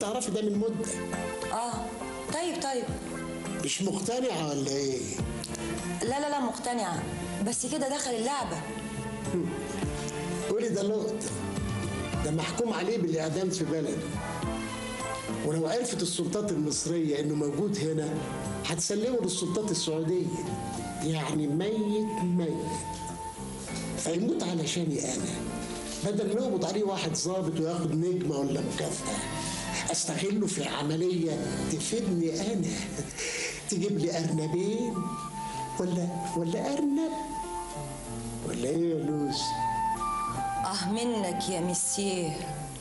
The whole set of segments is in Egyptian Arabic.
تعرفي ده من مده اه طيب طيب مش مقتنعه ولا ايه لا لا لا مقتنعة بس كده دخل اللعبة قولي ده لقطه ده محكوم عليه بالاعدام في بلده ولو عرفت السلطات المصريه انه موجود هنا هتسلمه للسلطات السعوديه يعني ميت ميت فيموت علشاني انا بدل ما يقبض عليه واحد ظابط وياخد نجمه ولا مكافاه استغله في عمليه تفيدني انا تجيب لي ارنبين ولا ولا ارنب ولا ايه يا لوز اه منك يا مسيه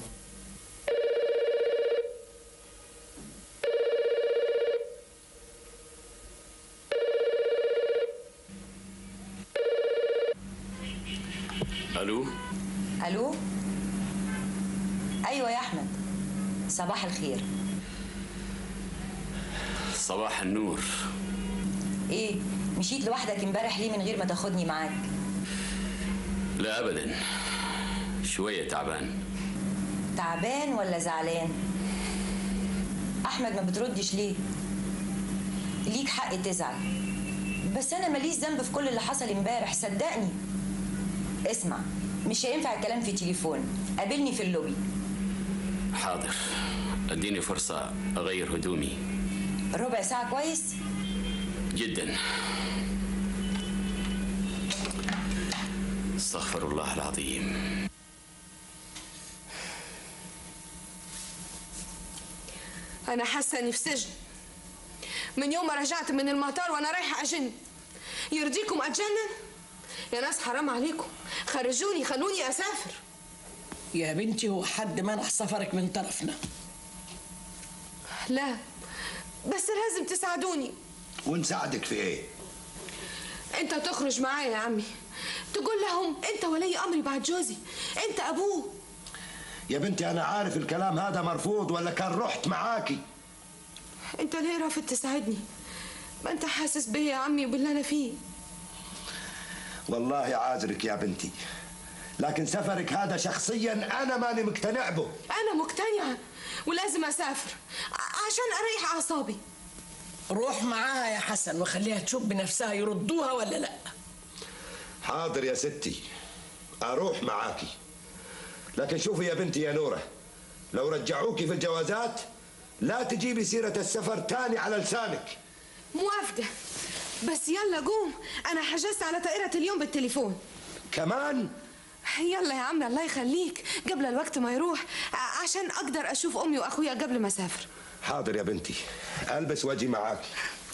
الو الو ايوه يا احمد صباح الخير صباح النور ايه مشيت لوحدك امبارح ليه من غير ما تاخدني معاك لا ابدا شويه تعبان تعبان ولا زعلان احمد ما بتردش ليه ليك حق تزعل بس انا ماليش ذنب في كل اللي حصل امبارح صدقني اسمع مش هينفع الكلام في تليفون قابلني في اللوبي حاضر اديني فرصه اغير هدومي ربع ساعة كويس جدا استغفر الله العظيم أنا حاسة إني في سجن من يوم ما رجعت من المطار وأنا رايحة أجن يرضيكم أتجنن؟ يا ناس حرام عليكم خرجوني خلوني أسافر يا بنتي هو حد منع سفرك من طرفنا لا بس لازم تساعدوني ونساعدك في ايه أنت تخرج معايا يا عمي تقول لهم أنت ولي أمري بعد جوزي أنت أبوه يا بنتي انا عارف الكلام هذا مرفوض ولا كان رحت معاكي أنت ليه رافض تساعدني؟ ما أنت حاسس بيا يا عمي وباللي أنا فيه والله عاذرك يا بنتي لكن سفرك هذا شخصيا انا ماني مقتنع به أنا مقتنعة ولازم أسافر ع- عشان أريح أعصابي روح معاها يا حسن وخليها تشوف بنفسها يردوها ولا لا حاضر يا ستي اروح معاكي لكن شوفي يا بنتي يا نوره لو رجعوكي في الجوازات لا تجيبي سيره السفر تاني على لسانك موافقة بس يلا قوم أنا حجزت على طائرة اليوم بالتليفون كمان يلا يا عم الله يخليك قبل الوقت ما يروح ع- عشان أقدر أشوف أمي وأخويا قبل ما أسافر حاضر يا بنتي البس واجي معاكي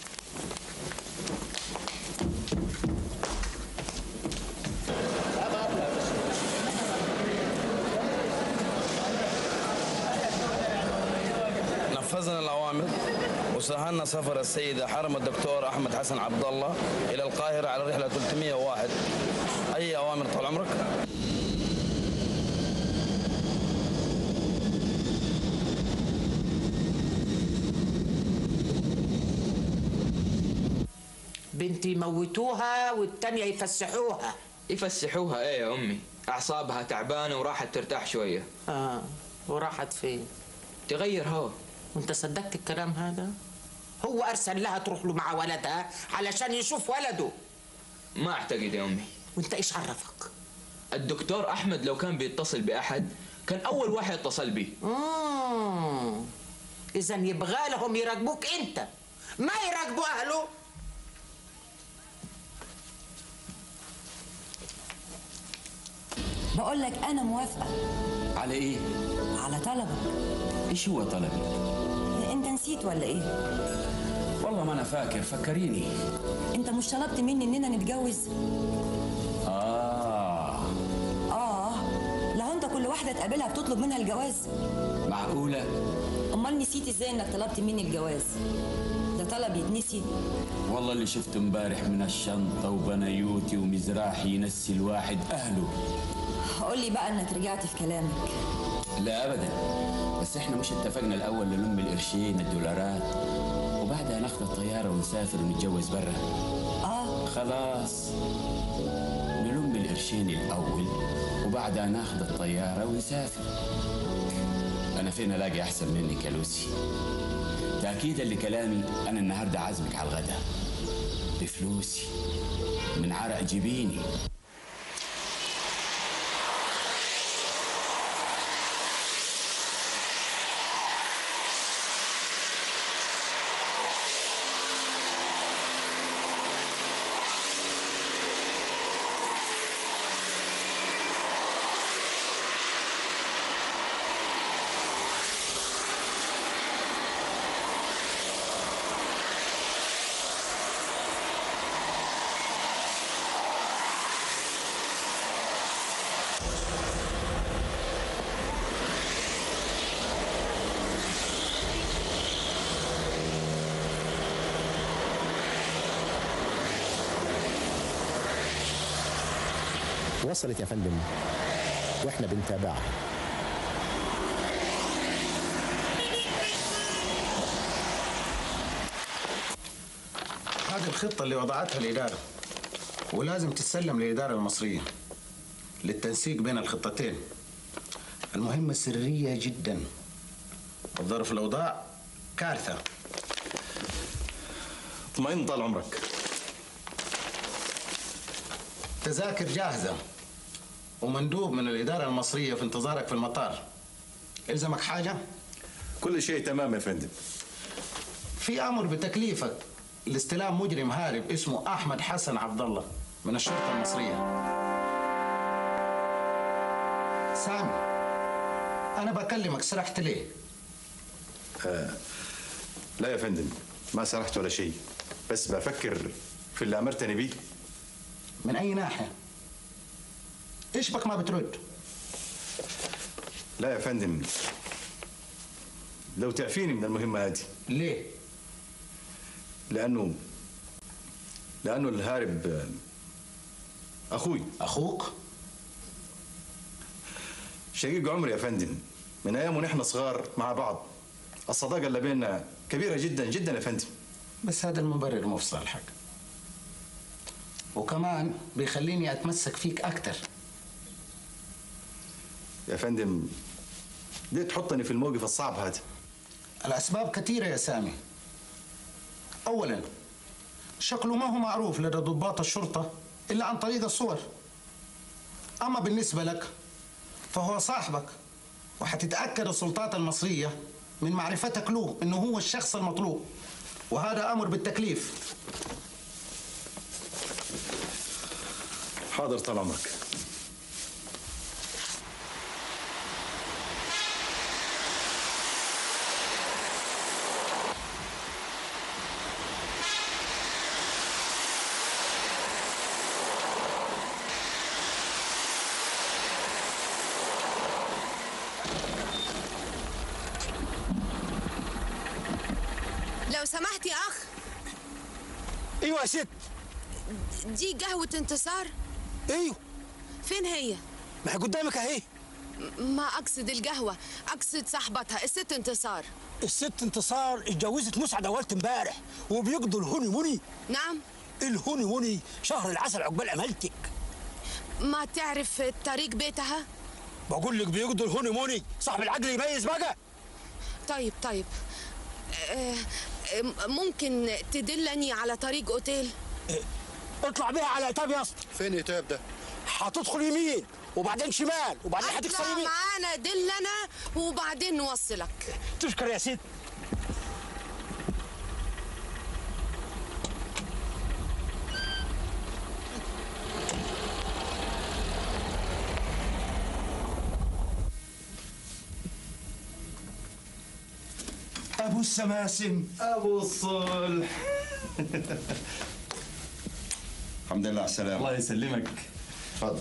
نفذنا الأوامر وسهلنا سفر السيدة حرم الدكتور أحمد حسن عبد الله إلى القاهرة على الرحلة 301 أي أوامر طال عمرك؟ بنتي يموتوها والتانية يفسحوها يفسحوها ايه يا امي اعصابها تعبانه وراحت ترتاح شويه اه وراحت فين تغير هوا وانت صدقت الكلام هذا هو ارسل لها تروح له مع ولدها علشان يشوف ولده ما اعتقد يا امي وانت ايش عرفك الدكتور احمد لو كان بيتصل باحد كان اول واحد اتصل بيه امم اذا يبغى لهم يراقبوك انت ما يراقبوا اهله بقول لك انا موافقة على ايه؟ على طلبك ايش هو طلبي؟ انت نسيت ولا ايه والله ما انا فاكر فكريني انت مش طلبت مني اننا نتجوز اه اه لو انت كل واحدة تقابلها بتطلب منها الجواز معقولة؟ امال نسيت ازاي انك طلبت مني الجواز ده طلب يتنسي والله اللي شفته امبارح من الشنطة وبنايوتي ومزراحي ينسي الواحد اهله قول لي بقى انك رجعت في كلامك لا ابدا بس احنا مش اتفقنا الاول نلم القرشين الدولارات وبعدها ناخد الطيارة ونسافر ونتجوز برا اه خلاص نلم القرشين الاول وبعدها ناخد الطيارة ونسافر انا فين الاقي احسن منك يا لوسي تاكيدا لكلامي انا النهارده عازمك على الغداء بفلوسي من عرق جبيني وصلت يا فندم واحنا بنتابعها هذه الخطة اللي وضعتها الإدارة ولازم تتسلم للإدارة المصرية للتنسيق بين الخطتين المهمة سرية جدا الظرف الأوضاع كارثة اطمئن طال عمرك تذاكر جاهزة ومندوب من الإدارة المصرية في انتظارك في المطار إلزمك حاجة؟ كل شيء تمام يا فندم في أمر بتكليفك لاستلام مجرم هارب اسمه أحمد حسن عبد الله من الشرطة المصرية سامي أنا بكلمك سرحت ليه؟ آه. لا يا فندم ما سرحت ولا شيء بس بفكر في اللي أمرتني بيه من أي ناحية؟ إيش بك ما بترد؟ لا يا فندم لو تعفيني من المهمة هذه ليه؟ لأنه لأنه الهارب آه، أخوي أخوك؟ شقيق عمري يا فندم من أيام ونحن صغار مع بعض الصداقة اللي بيننا كبيرة جدا جدا يا فندم بس هذا المبرر مو في صالحك وكمان بيخليني أتمسك فيك أكتر يا فندم ليه تحطني في الموقف الصعب هذا الأسباب كثيرة يا سامي أولا شكله ما هو معروف لدى ضباط الشرطة إلا عن طريق الصور أما بالنسبة لك فهو صاحبك وحتتأكد السلطات المصرية من معرفتك له إنه هو الشخص المطلوب وهذا أمر بالتكليف حاضر طال عمرك لو سمحت يا اخ ايوه يا ست دي قهوة انتصار ايوه فين هي ما هي قدامك اهي ما اقصد القهوة اقصد صاحبتها الست انتصار الست انتصار اتجوزت مسعد اولت امبارح وبيقضوا الهوني موني نعم الهوني موني شهر العسل عقبال امالتك ما تعرف طريق بيتها بقول لك بيقضوا الهوني موني صاحب العقل يميز بقى طيب طيب آه، آه، ممكن تدلني على طريق اوتيل اطلع بيها على اتاب يا اسطى فين الاتاب ده؟ هتدخل يمين وبعدين شمال وبعدين اطلع هتكسر يمين معانا دلنا وبعدين نوصلك تشكر يا ست أبو السماسم أبو الصلح الحمد لله على السلامة الله يسلمك اتفضل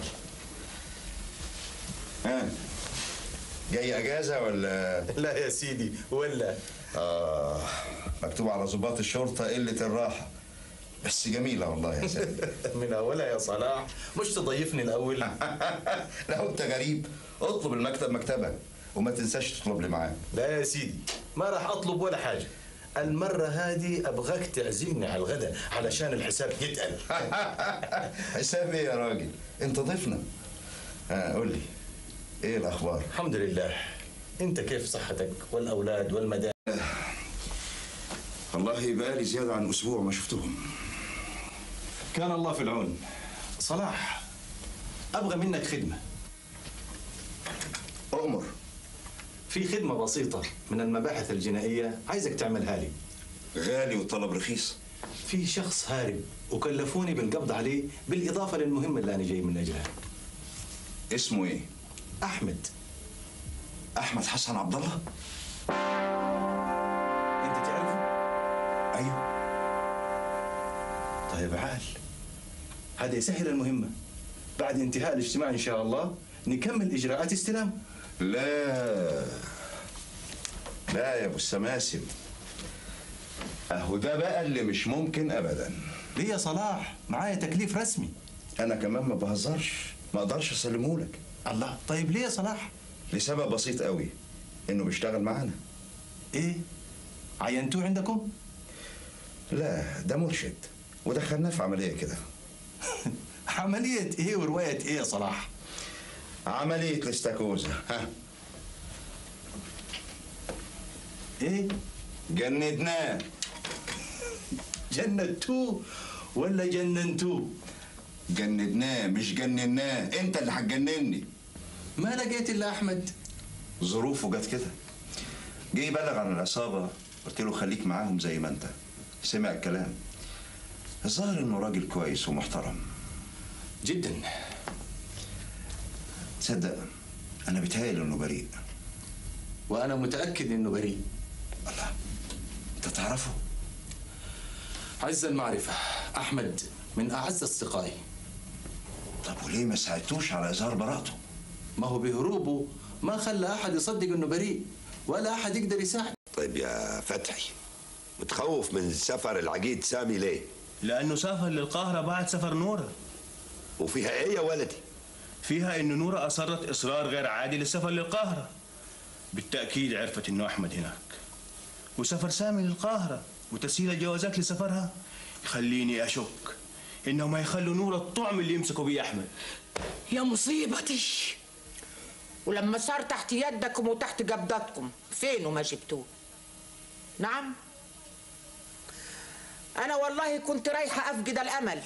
ها جاي اجازه ولا لا يا سيدي ولا اه مكتوب على ضباط الشرطه قله الراحه بس جميله والله يا سيدي من أولها يا صلاح مش تضيفني الأول لا انت غريب اطلب المكتب مكتبك وما تنساش تطلب لي معاه لا يا سيدي ما راح أطلب ولا حاجة المرة هذه أبغاك تعزمني على الغداء علشان الحساب يتقل حساب ايه يا راجل انت ضيفنا ها قول لي ايه الاخبار الحمد لله انت كيف صحتك والاولاد والمدام والله بقالي زيادة عن أسبوع ما شفتهم كان الله في العون صلاح ابغى منك خدمه أؤمر في خدمه بسيطه من المباحث الجنائيه عايزك تعملها لي غالي وطلب رخيص في شخص هارب وكلفوني بالقبض عليه بالاضافه للمهمه اللي انا جاي من اجلها اسمه ايه؟ احمد أحمد حسن عبد الله انت تعرفه أيوه طيب عال هذا يسهل المهمه بعد انتهاء الاجتماع ان شاء الله نكمل اجراءات استلام لا لا يا أبو السماسم أهو ده بقى اللي مش ممكن أبدا ليه يا صلاح معايا تكليف رسمي أنا كمان ما بهزرش ما أقدرش أسلمه لك الله طيب ليه يا صلاح لسبب بسيط قوي إنه بيشتغل معانا ايه عينتوه عندكم لا ده مرشد ودخلناه في عملية كده عملية ايه ورواية ايه يا صلاح؟ عملية الاستاكوزا ها ايه؟ جندناه جندتوه ولا جننتوه؟ جندناه مش جنناه انت اللي هتجنني ما لقيت الا احمد ظروفه جت كده جه يبلغ عن العصابة قلت له خليك معاهم زي ما انت سمع الكلام الظاهر انه راجل كويس ومحترم جدا تصدق انا بيتهيألي انه بريء وانا متاكد انه بريء انت تعرفه عز المعرفه احمد من اعز اصدقائي طب وليه ما ساعدتوش على اظهار براءته ما هو بهروبه ما خلى احد يصدق انه بريء ولا احد يقدر يساعد طيب يا فتحي متخوف من سفر العقيد سامي ليه؟ لأنه سافر للقاهرة بعد سفر نورة وفيها ايه يا ولدي؟ فيها إن نورة أصرت إصرار غير عادي للسفر للقاهرة بالتأكيد عرفت إنه أحمد هناك وسفر سامي للقاهرة وتسهيل الجوازات لسفرها يخليني أشك إنهم هيخلوا نورة الطعم اللي يمسكوا بيه أحمد يا مصيبتي ولما صار تحت يدكم وتحت قبضتكم فين وما جبتوه نعم انا والله كنت رايحه افقد الامل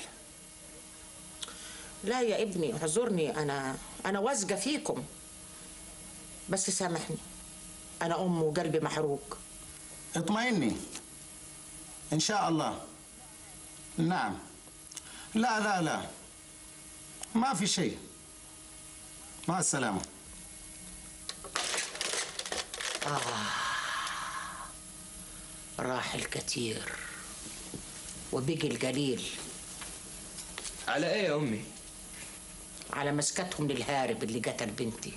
لا يا ابني اعذرني انا انا واثقه فيكم بس سامحني انا ام وقلبي محروق اطمئني ان شاء الله نعم لا لا لا ما في شيء مع السلامه آه راح الكثير وبقي القليل على ايه يا امي؟ على مسكتهم للهارب اللي قتل بنتي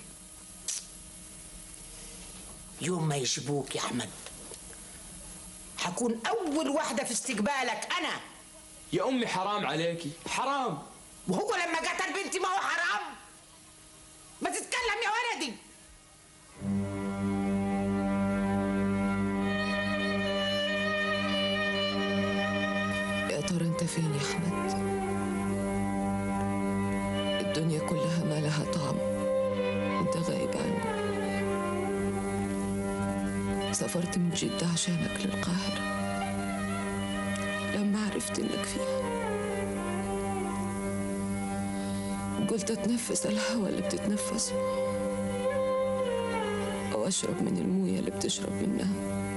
يوم ما يجيبوك يا احمد حكون اول واحده في استقبالك انا يا امي حرام عليكي حرام وهو لما قتل بنتي ما هو حرام ما تتكلم يا ولدي يا ترى انت فين يا احمد الدنيا كلها ما لها طعم انت غايب عني سافرت من جدة عشانك للقاهرة لما عرفت انك فيها قلت اتنفس الهواء اللي بتتنفسه او اشرب من المويه اللي بتشرب منها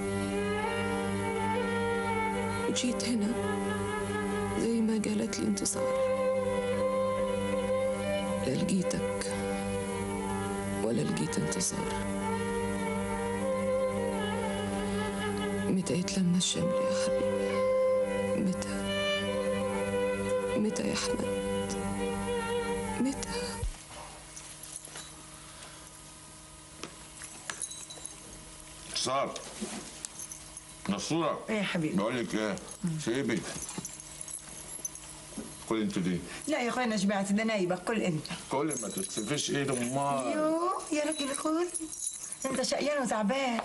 وجيت هنا زي ما قالت لي انتصار لا لقيتك ولا لقيت انتصار متى يتلم الشمل يا حبيبي متى متى يا احمد متى صار نصورة ايه يا حبيبي بقول لك ايه سيبي كل انت دي لا يا اخوي انا شبعت ده نايبك كل انت كل ما تكسفيش ايد امال يوه يا راجل كل انت شقيان وتعبان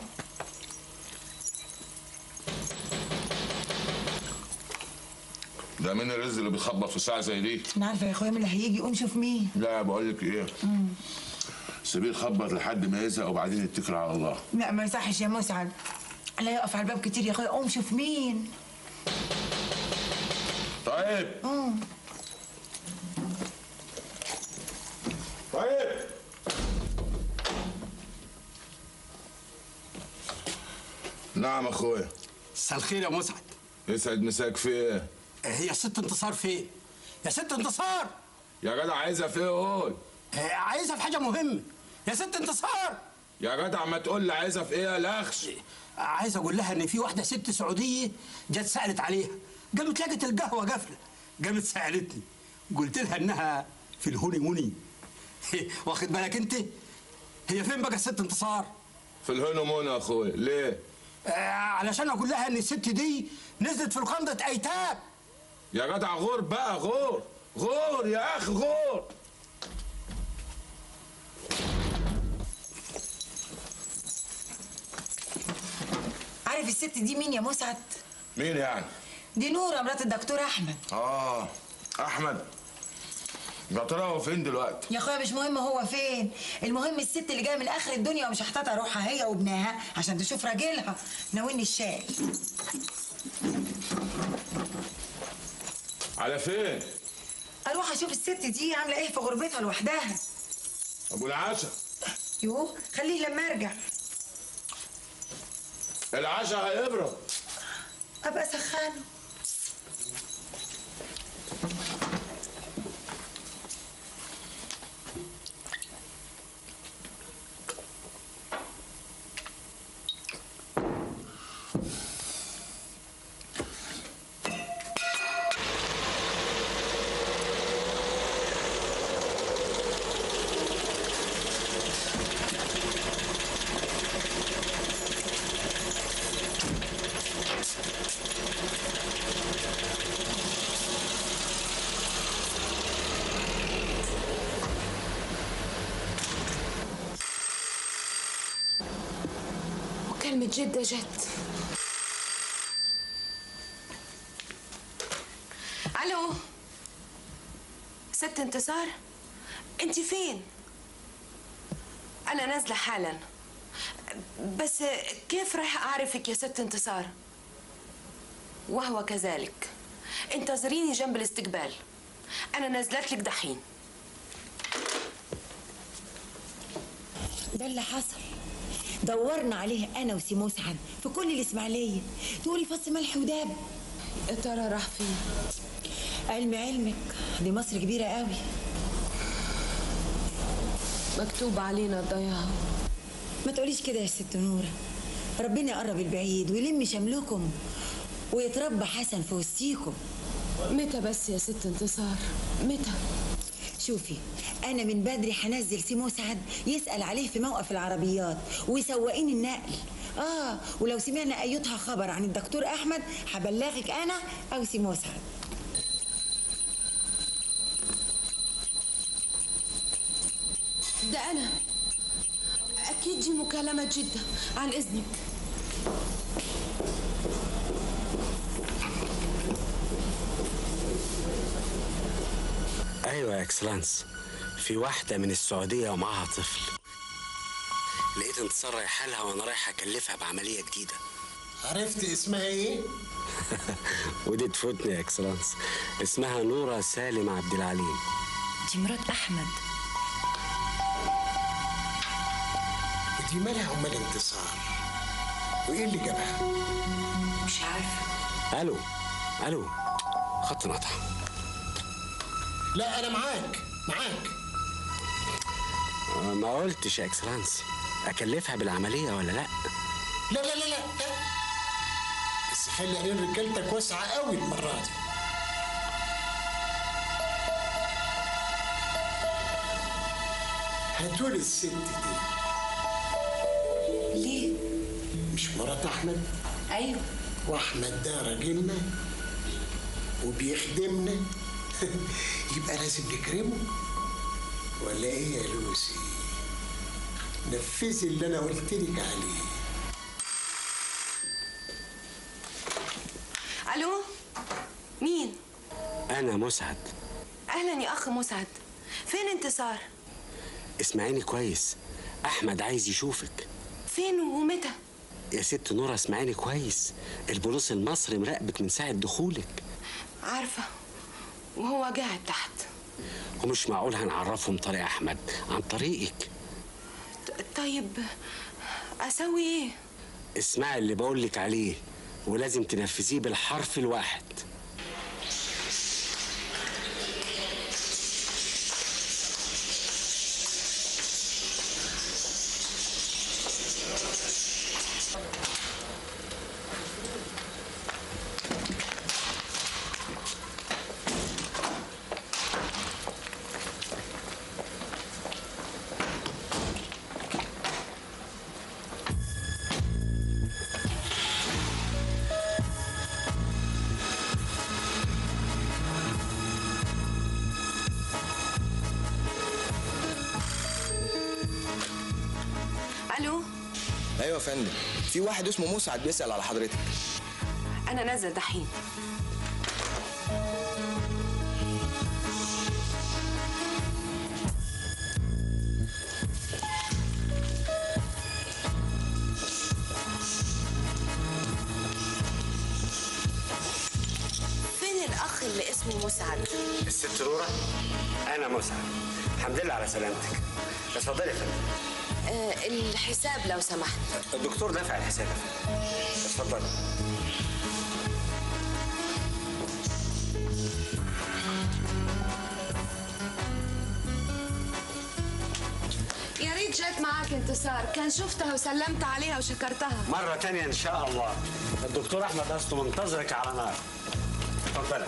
ده مين الرز اللي بيخبط في ساعة زي دي انا عارفه يا اخويا مين اللي هيجي قوم شوف مين لا بقول لك ايه سيبيه يخبط لحد ما يزهق وبعدين يتكل على الله لا ما يصحش يا مسعد لا يقف على الباب كتير يا اخويا قوم شوف مين طيب قوم طيب نعم اخويا مساء الخير يا مسعد يسعد مساك في ايه هي ست انتصار فين؟ يا ست انتصار يا جدع عايزها في ايه قول آه، عايزها في حاجه مهمه يا ست انتصار يا جدع ما تقول لي عايزها في ايه يا لخش عايز اقول لها ان في واحده ست سعوديه جت سالت عليها قامت لقت القهوه قافله قامت سالتني قلت لها انها في الهوني موني واخد بالك انت هي فين بقى الست انتصار في الهنمون يا اخويا ليه آه علشان اقول لها ان الست دي نزلت في القنطة ايتام يا جدع غور بقى غور غور يا اخي غور عارف الست دي مين يا مسعد مين يعني دي نوره مرات الدكتور احمد اه احمد يا ترى هو فين دلوقتي يا اخويا مش مهم هو فين المهم الست اللي جايه من اخر الدنيا ومش هحتاطه روحها هي وابنها عشان تشوف راجلها ناولني الشاي على فين اروح اشوف الست دي عامله ايه في غربتها لوحدها ابو العشاء يوه خليه لما ارجع العشاء هيبرد ابقى سخانه وكلمة جدة جت الو ست انتصار انت فين انا نازله حالا بس كيف راح اعرفك يا ست انتصار وهو كذلك انتظريني جنب الاستقبال انا نازلت لك دحين ده اللي حصل دورنا عليه انا وسي مسعد في كل الاسماعيليه تقولي فص ملح وداب يا ترى راح فين علم علمك دي مصر كبيره قوي مكتوب علينا الضياع ما تقوليش كده يا ست نوره ربنا يقرب البعيد ويلم شملكم ويتربى حسن في وسطيكم متى بس يا ست انتصار متى شوفي انا من بدري هنزل سي مسعد يسال عليه في موقف العربيات وسواقين النقل اه ولو سمعنا ايتها خبر عن الدكتور احمد هبلغك انا او سي مسعد ده انا اكيد دي مكالمة جدة عن اذنك ايوه يا اكسلانس في واحده من السعوديه ومعاها طفل لقيت انتصار رايحه لها وانا رايح اكلفها بعمليه جديده عرفت اسمها ايه؟ ودي تفوتني يا اكسلانس اسمها نوره سالم عبد العليم دي مرات احمد ودي مالها امال انتصار وايه اللي جابها؟ مش عارفه الو الو خط انقطع لا انا معاك معاك آه، ما قلتش يا اكسلانس اكلفها بالعمليه ولا لا لا لا لا لا لا. بس خلي عينين رجالتك واسعه قوي المره دي هاتولي الست دي ليه؟ مش مرات احمد؟ ايوه واحمد ده راجلنا وبيخدمنا يبقى لازم نكرمه ولا ايه يا لوسي؟ نفذي اللي انا قلت لك عليه الو مين انا مسعد اهلا يا اخ مسعد فين انتصار اسمعيني كويس احمد عايز يشوفك فين ومتى يا ست نورة اسمعيني كويس البوليس المصري مراقبك من ساعة دخولك عارفة وهو قاعد تحت ومش معقول هنعرفهم طريق احمد عن طريقك ط- طيب أسوي إيه؟ اسمعي اللي بقولك عليه ولازم تنفذيه بالحرف الواحد ألو ايوه يا فندم في واحد اسمه مسعد بيسال على حضرتك أنا نازلة دحين فين الأخ اللي اسمه مسعد؟ الست نورة انا مسعد الحمد لله على سلامتك اتفضلي يا فندم آه الحساب لو سمحت الدكتور دافع الحساب يا فندم اتفضلي يا ريت جت معاك انتصار كان شفتها وسلمت عليها وشكرتها مرة تانية إن شاء الله الدكتور أحمد أصله منتظرك على نار اتفضلي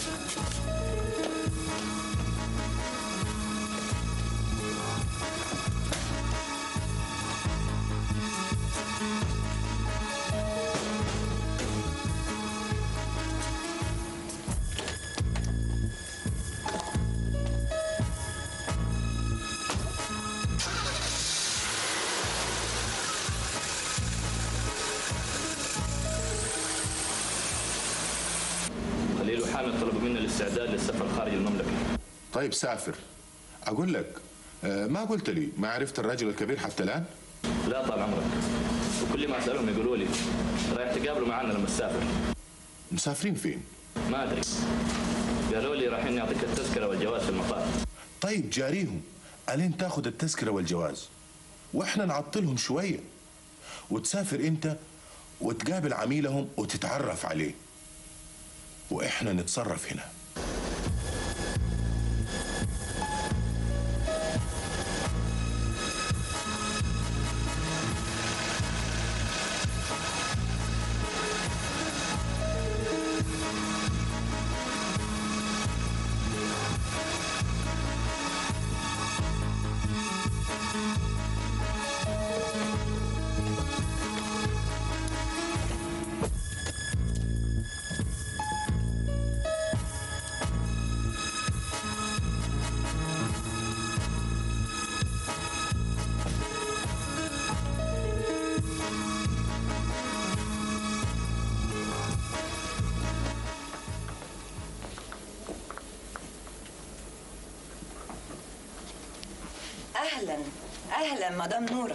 خليل وحامد طلبوا منا الاستعداد للسفر خارج المملكة طيب سافر اقول لك آه، ما قلت لي ما عرفت الرجل الكبير حتى الان لا طال عمرك وكل ما اسالهم يقولوا لي رايح تقابلوا معنا لما تسافر مسافرين فين ما ادري قالوا لي رايحين نعطيك التذكره والجواز في المطار طيب جاريهم الين تاخذ التذكره والجواز واحنا نعطلهم شويه وتسافر انت وتقابل عميلهم وتتعرف عليه واحنا نتصرف هنا اهلا اهلا مدام نوره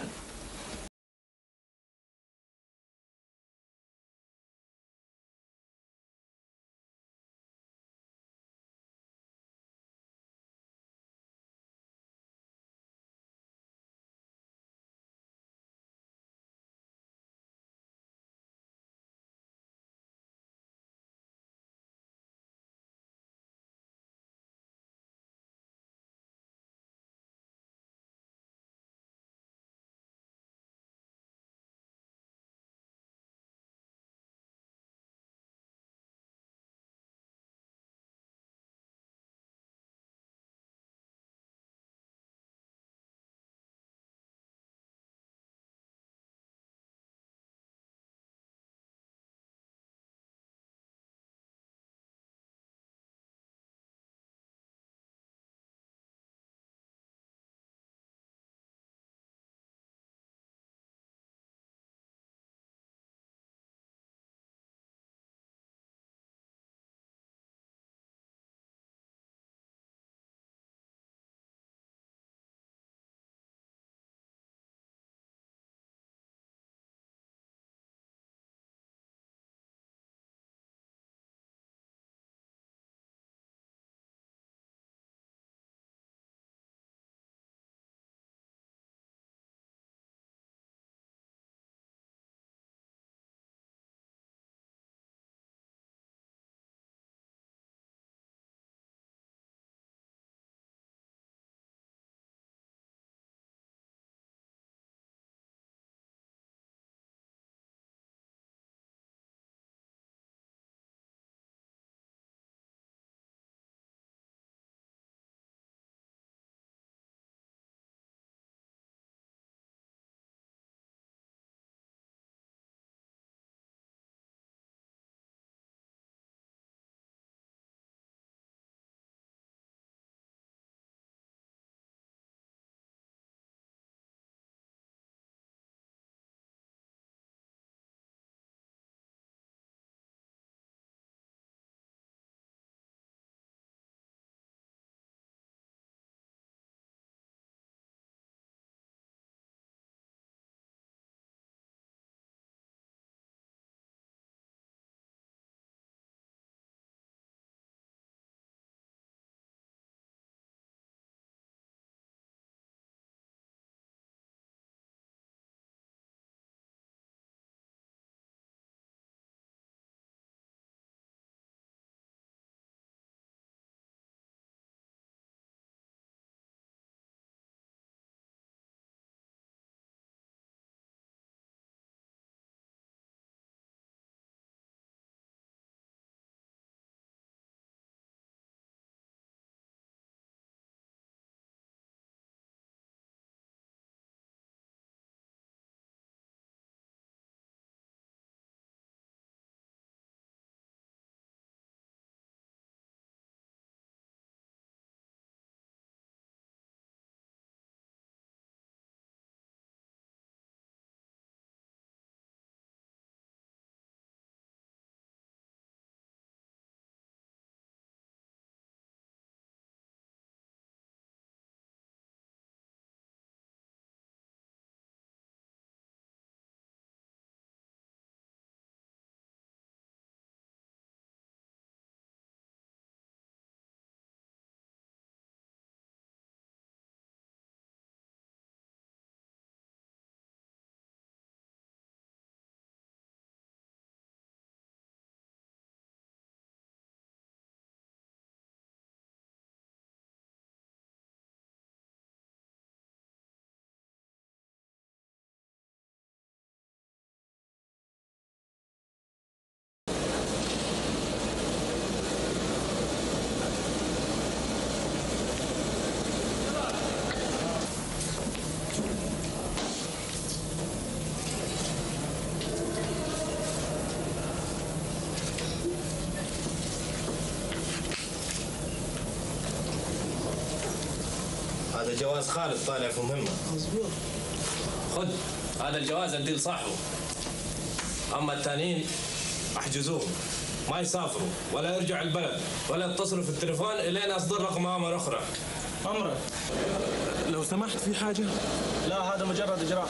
هذا جواز خالد طالع في مهمه مظبوط خد هذا الجواز اديه لصاحبه اما التانيين احجزوهم ما يسافروا ولا يرجعوا البلد ولا يتصلوا في التليفون الين اصدر رقم عمر اخرى أمرك لو سمحت في حاجة؟ لا هذا مجرد إجراء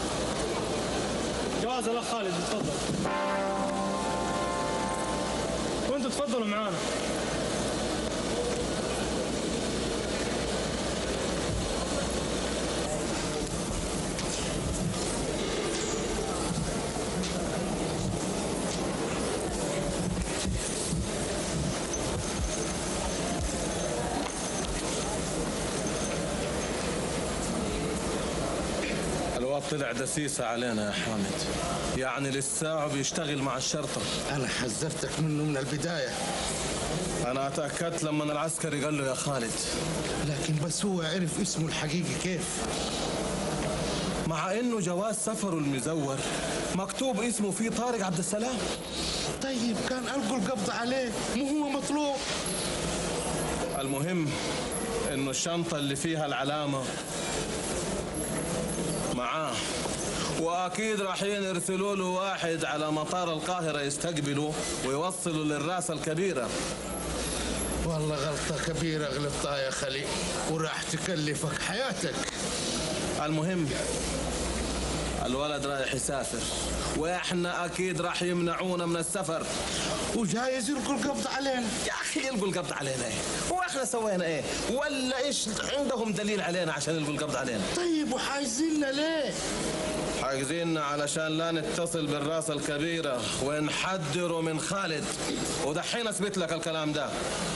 جواز الأخ خالد تفضل وأنتوا تفضلوا معانا الواد طلع دسيسة علينا يا حامد يعني لساعة بيشتغل مع الشرطة أنا حذرتك منه من البداية أنا تأكدت لما العسكري قال له يا خالد لكن بس هو عرف اسمه الحقيقي كيف مع إنه جواز سفره المزور مكتوب اسمه فيه طارق عبد السلام طيب كان ألقوا القبض عليه مو هو مطلوب المهم إنه الشنطة اللي فيها العلامة معاه واكيد رايحين يرسلوا له واحد على مطار القاهره يستقبله ويوصله للراسه الكبيره والله غلطة كبيرة غلطتها يا خلي وراح تكلفك حياتك المهم الولد رايح يسافر واحنا اكيد راح يمنعونا من السفر وجايز يلقوا القبض علينا يا اخي يلقوا القبض علينا ايه واحنا سوينا ايه ولا ايش عندهم دليل علينا عشان يلقوا القبض علينا طيب وحايزيننا ليه حاجزيننا علشان لا نتصل بالراس الكبيرة ونحذره من خالد ودحين اثبت لك الكلام ده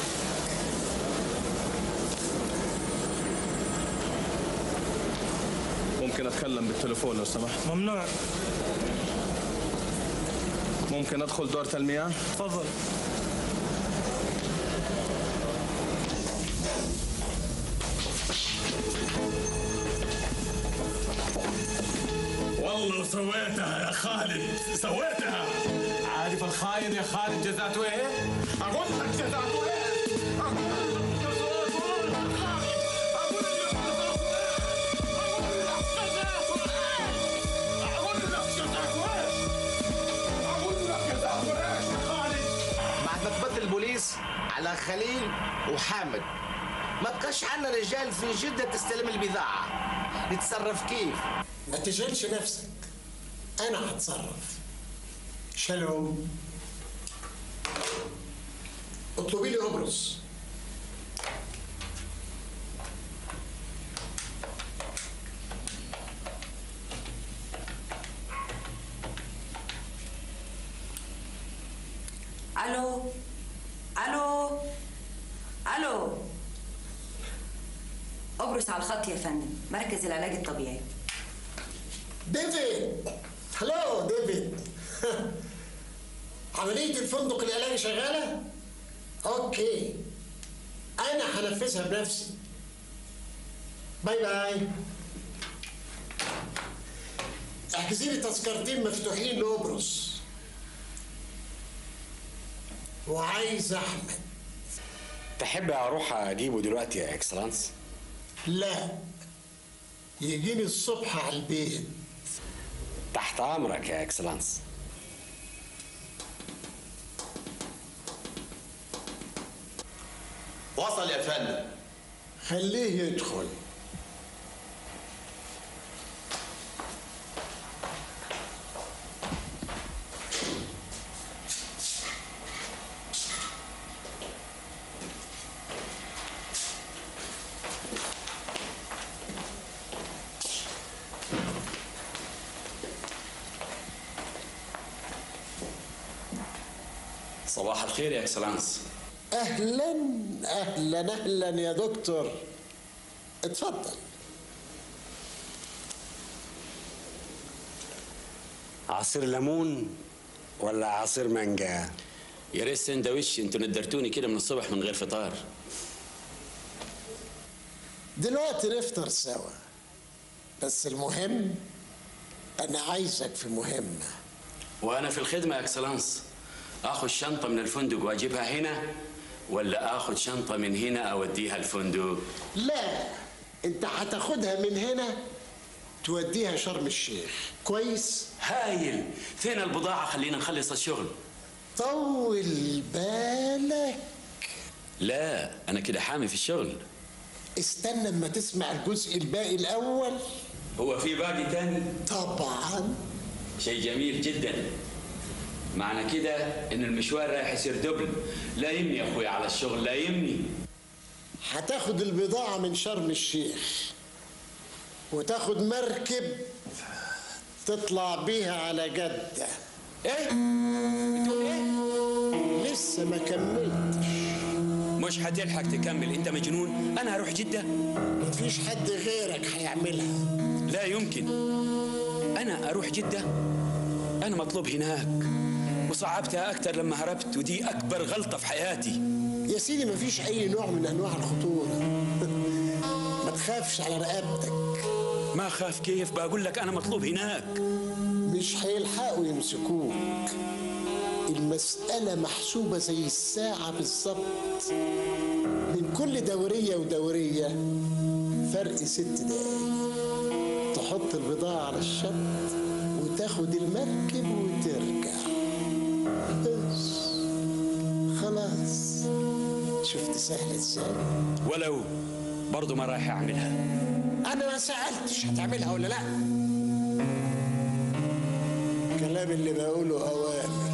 ممكن اتكلم بالتليفون لو سمحت ممنوع ممكن ادخل دورة المياه تفضل والله سويتها يا خالد سويتها عارف الخاين يا خالد جزاته ايه؟ اقول لك جزاته ايه؟ اقول لك جزاته ايه؟ اقول لك جزاته ايه؟ اقول لك جزاته ايه؟ يا خالد بعد ما تبدل البوليس على خليل وحامد ما بقاش عنا رجال في جدة تستلم البضاعة نتصرف كيف؟ ما تشغلش نفسك انا هتصرف شالوم اطلبي لي قبرص الو الو الو ابرص على الخط يا فندم مركز العلاج الطبيعي ديفيد هلو ديفيد عملية الفندق العلاجي شغالة؟ اوكي انا هنفذها بنفسي باي باي احجزي لي تذكرتين مفتوحين لقبرص وعايز احمد تحب اروح اجيبه دلوقتي يا اكسلانس لا يجيني الصبح على البيت تحت امرك يا اكسلانس وصل يا فندم خليه يدخل صباح الخير يا اكسلانس اهلا اهلا اهلا يا دكتور اتفضل عصير ليمون ولا عصير مانجا يا ريت سندوتش انتوا ندرتوني كده من الصبح من غير فطار دلوقتي نفطر سوا بس المهم انا عايزك في مهمه وانا في الخدمه يا اكسلانس اخذ شنطه من الفندق واجيبها هنا ولا اخذ شنطه من هنا اوديها الفندق لا انت هتاخدها من هنا توديها شرم الشيخ كويس هايل فين البضاعة خلينا نخلص الشغل طول بالك لا أنا كده حامي في الشغل استنى اما تسمع الجزء الباقي الاول هو في باقي تاني طبعا شيء جميل جدا معنى كده ان المشوار رايح يصير دبل لا يمني يا اخويا على الشغل لا يمني هتاخد البضاعة من شرم الشيخ وتاخد مركب تطلع بيها على جدة ايه؟ بتقول ايه؟ لسه ما كملتش مش هتلحق تكمل انت مجنون انا هروح جدة مفيش حد غيرك هيعملها لا يمكن انا اروح جدة انا مطلوب هناك وصعبتها اكتر لما هربت ودي اكبر غلطة في حياتي يا سيدي مفيش اي نوع من انواع الخطورة ما تخافش على رقبتك ما خاف كيف بقول لك انا مطلوب هناك مش هيلحقوا يمسكوك المسألة محسوبة زي الساعة بالظبط من كل دورية ودورية فرق ست دقايق تحط البضاعة على الشط وتاخد المركب وترجع بس خلاص شفت سهلة ازاي ولو برضو ما رايح اعملها انا ما سألتش هتعملها ولا لا الكلام اللي بقوله اوامر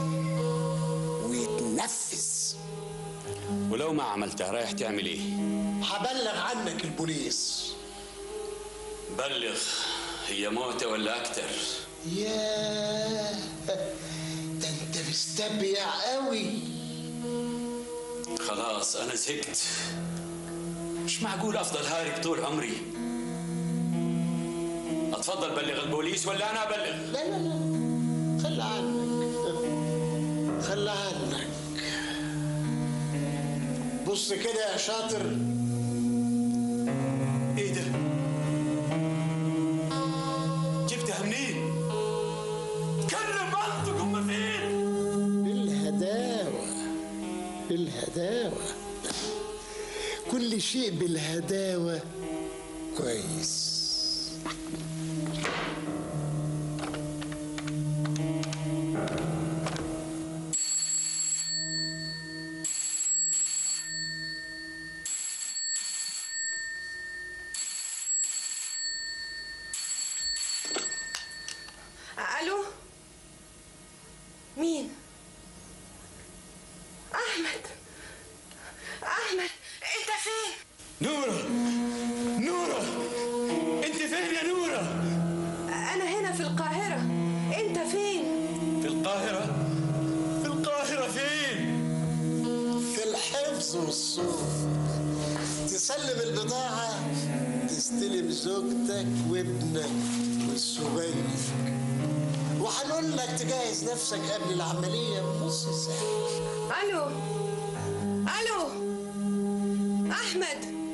ويتنفذ ولو ما عملتها رايح تعمل ايه هبلغ عنك البوليس بلغ هي موتة ولا اكتر ياه ده انت مستبيع قوي خلاص انا زهقت مش معقول افضل هارب طول عمري اتفضل بلغ البوليس ولا انا ابلغ لا لا لا خلى عنك خلى عنك بص كده يا شاطر ايه ده جبتها منين كلم منطق هم فين بالهداوة بالهداوة كل شيء بالهداوة كويس الو مين احمد احمد انت فين نورة نورة انت فين يا نورة انا هنا في القاهره انت فين في القاهرة في القاهرة فين في الحفظ والصوف تسلم البضاعة تستلم زوجتك وابنك والصغير وهنقول لك تجهز نفسك قبل العملية بنص ساعة الو الو احمد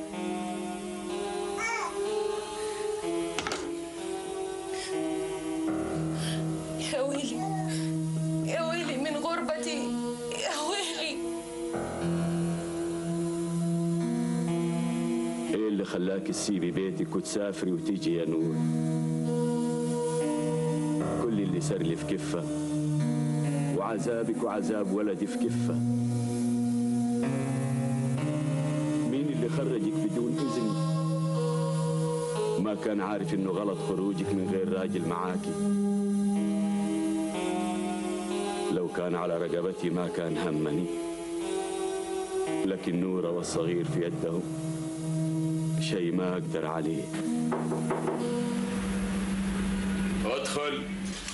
يا ويلي يا ويلي من غربتي يا ويلي ايه اللي خلاك تسيبي بيتك وتسافري وتيجي يا نور كل اللي صار لي في كفة وعذابك وعذاب ولدي في كفة مين اللي خرجك بدون إذن ما كان عارف انه غلط خروجك من غير راجل معاكي لو كان على رقبتي ما كان همني لكن نورة والصغير في يده شيء ما أقدر عليه ادخل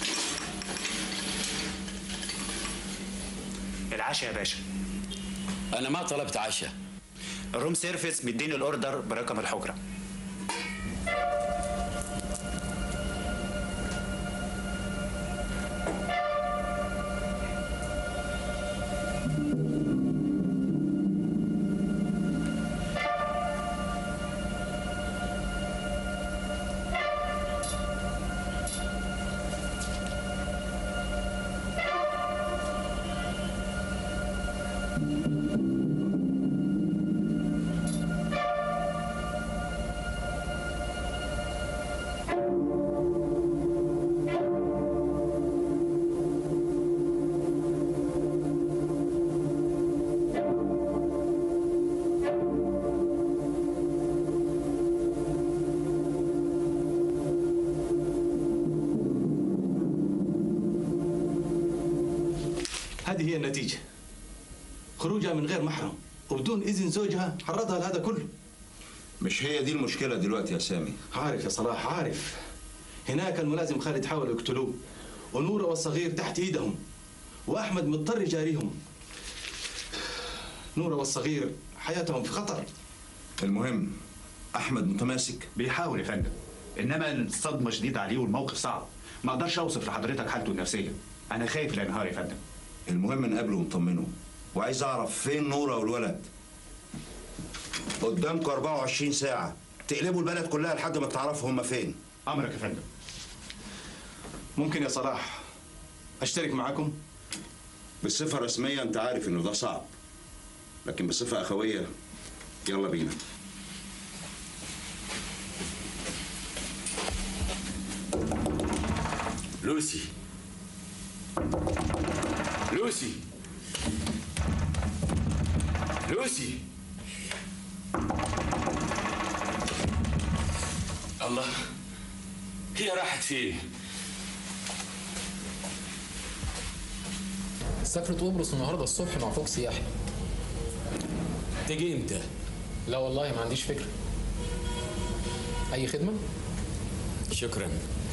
العشاء يا باشا أنا ما طلبت عشاء الروم سيرفيس مديني الاوردر برقم الحجره هذه هي النتيجة خروجها من غير محرم وبدون إذن زوجها حرضها لهذا كله مش هي دي المشكلة دلوقتي يا سامي عارف يا صلاح عارف هناك الملازم خالد حاولوا يقتلوه ونورة والصغير تحت ايدهم واحمد مضطر يجاريهم نورة والصغير حياتهم في خطر المهم احمد متماسك بيحاول يا فندم انما الصدمه شديده عليه والموقف صعب ما اقدرش اوصف لحضرتك حالته النفسيه انا خايف لا ينهار يا فندم المهم نقابله ونطمنه وعايز اعرف فين نورة والولد قدامكم 24 ساعة تقلبوا البلد كلها لحد ما تعرفوا هما فين امرك يا فندم ممكن يا صلاح اشترك معاكم بالصفة الرسمية انت عارف انه ده صعب لكن بصفة اخوية يلا بينا لوسي لوسي لوسي الله هي راحت فين سافرت قبرص النهارده الصبح مع فوق سياحي تيجي امتى؟ لا والله ما عنديش فكره اي خدمه شكرا